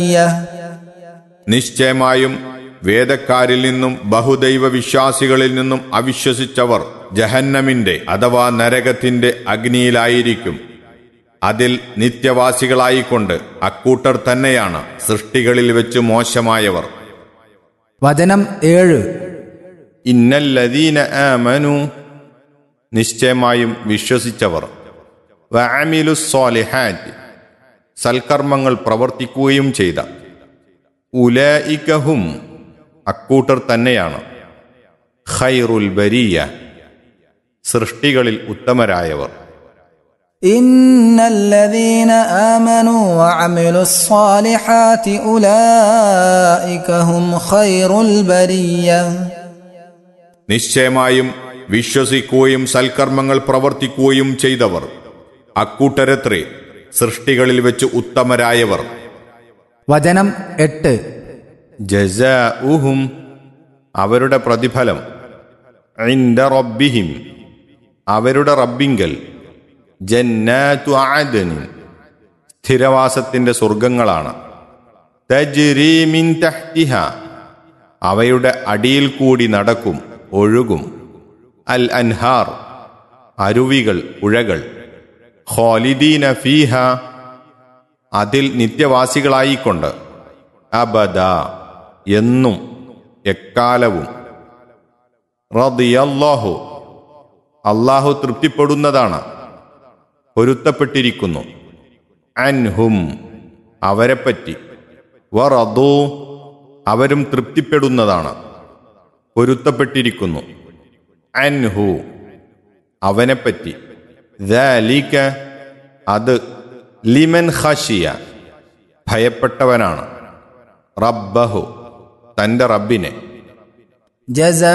നിശ്ചയമായും വേദക്കാരിൽ നിന്നും ബഹുദൈവ വിശ്വാസികളിൽ നിന്നും അവിശ്വസിച്ചവർ ജഹന്നമിന്റെ അഥവാ നരകത്തിന്റെ അഗ്നിയിലായിരിക്കും അതിൽ നിത്യവാസികളായിക്കൊണ്ട് അക്കൂട്ടർ തന്നെയാണ് സൃഷ്ടികളിൽ വെച്ച് മോശമായവർ വചനം ഏഴ് ഇന്നല്ലദീന ആമനു നിശ്ചയമായും വിശ്വസിച്ചവർ വഅമിലു സ്വാലിഹാറ്റ് സൽക്കർമ്മങ്ങൾ പ്രവർത്തിക്കുകയും ചെയ്ത ഉലഇകഹും അക്കൂട്ടർ തന്നെയാണ് ഖൈറുൽ ബരിയ സൃഷ്ടികളിൽ ഉത്തമരായവർ إن الذين آمنوا وعملوا الصالحات أولئك هم خير البرية നിശ്ചയമായും വിശ്വസിക്കുകയും സൽക്കർമ്മങ്ങൾ പ്രവർത്തിക്കുകയും ചെയ്തവർ അക്കൂട്ടരത്രേ സൃഷ്ടികളിൽ വെച്ച് ഉത്തമരായവർ വചനം എട്ട് ജസാഉഹും അവരുടെ പ്രതിഫലം ഇൻദ റബ്ബിഹിം അവരുടെ റബ്ബിങ്കൽ ജന്നാതു ആദനിൻ സ്ഥിരവാസത്തിന്റെ സ്വർഗങ്ങളാണ് തജ്രീ മിൻ തഹ്തിഹ അവയുടെ അടിയിൽ കൂടി നടക്കും ഒഴുകും അൽ അൻഹാർ അരുവികൾ പുഴകൾ ഖാലിദീന ഫീഹ അതിൽ നിത്യവാസികളായിക്കൊണ്ട് അബദ എന്നും എക്കാലവും റദിയല്ലാഹു അള്ളാഹു തൃപ്തിപ്പെടുന്നതാണ് പൊരുത്തപ്പെട്ടിരിക്കുന്നു അൻഹും അവരെപ്പറ്റി വറദു അവരും തൃപ്തിപ്പെടുന്നതാണ് പൊരുത്തപ്പെട്ടിരിക്കുന്നു അൻഹു അവനെപ്പറ്റി ദാലിക അത് ലിമൻ ഖശിയ ഭയപ്പെട്ടവനാണ് റബ്ബഹു തന്റെ റബ്ബിനെ جزاء